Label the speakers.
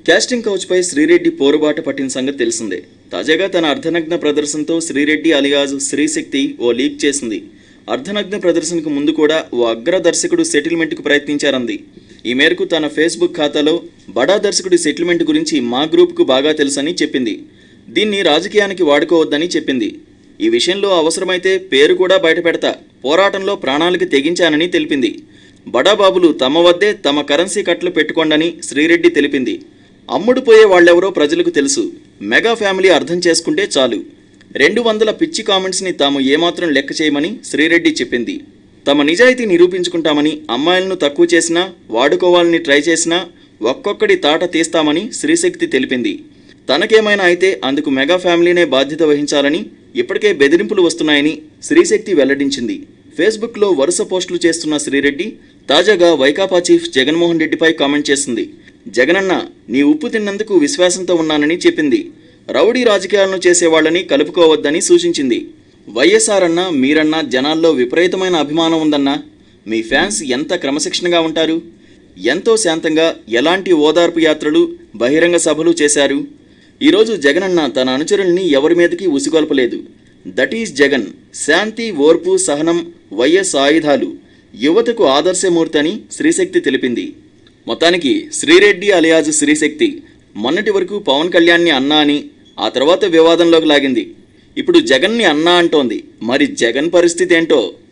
Speaker 1: casting కౌచ్పై Sri Reddy పోరుబాట పట్టిన సంగతి తెలిసిందే తాజాగా తన అర్ధనగ్న ప్రదర్శనతో శ్రీరెడ్డి అలియాజ్ శ్రీశక్తి ఓ లీక్ చేసింది అర్ధనగ్న ప్రదర్శనకు ముందు కూడా ఓ అగ్ర దర్శకుడు సెటిల్మెంట్కు ప్రయత్నించారంది ఈ మేరకు తన ఫేస్బుక్ ఖాతాలో బడా దర్శకుడి సెటిల్మెంట్ గురించి మా గ్రూప్కు బాగా తెలుసని చెప్పింది దీన్ని రాజకీయానికి వాడుకోవద్దని చెప్పింది ఈ విషయంలో అవసరమైతే పేరు కూడా బయటపెడతా పోరాటంలో ప్రాణాలకి తెగించానని తెలిపింది బడాబాబులు తమ వద్దే తమ కరెన్సీ కట్లు పెట్టుకోండని శ్రీరెడ్డి తెలిపింది అమ్ముడు పోయే వాళ్ళెవరో ప్రజలకు తెలుసు మెగా ఫ్యామిలీ అర్థం చేసుకుంటే చాలు రెండు వందల పిచ్చి కామెంట్స్ని తాము ఏమాత్రం లెక్క చేయమని శ్రీరెడ్డి చెప్పింది తమ నిజాయితీ నిరూపించుకుంటామని అమ్మాయిలను తక్కువ చేసినా వాడుకోవాలని ట్రై చేసినా ఒక్కొక్కడి తాట తీస్తామని శ్రీశక్తి తెలిపింది తనకేమైనా అయితే అందుకు మెగా ఫ్యామిలీనే బాధ్యత వహించాలని ఇప్పటికే బెదిరింపులు వస్తున్నాయని శ్రీశక్తి వెల్లడించింది ఫేస్బుక్లో వరుస పోస్టులు చేస్తున్న శ్రీరెడ్డి తాజాగా వైకాపా చీఫ్ జగన్మోహన్ రెడ్డిపై కామెంట్ చేసింది జగనన్న నీ ఉప్పు తిన్నందుకు విశ్వాసంతో ఉన్నానని చెప్పింది రౌడీ రాజకీయాలను చేసేవాళ్ళని కలుపుకోవద్దని సూచించింది వైఎస్ఆర్ అన్న మీరన్నా జనాల్లో విపరీతమైన అభిమానం ఉందన్నా మీ ఫ్యాన్స్ ఎంత క్రమశిక్షణగా ఉంటారు ఎంతో శాంతంగా ఎలాంటి ఓదార్పు యాత్రలు బహిరంగ సభలు చేశారు ఈరోజు జగనన్న తన అనుచరుల్ని ఎవరి మీదకి ఉసిగొల్పలేదు దట్ ఈజ్ జగన్ శాంతి ఓర్పు సహనం వైఎస్ ఆయుధాలు యువతకు ఆదర్శమూర్తి అని శ్రీశక్తి తెలిపింది మొత్తానికి శ్రీరెడ్డి అలియాజ్ శ్రీశక్తి మొన్నటి వరకు పవన్ కళ్యాణ్ని అన్నా అని ఆ తర్వాత వివాదంలోకి లాగింది ఇప్పుడు జగన్ని అన్నా అంటోంది మరి జగన్ పరిస్థితి ఏంటో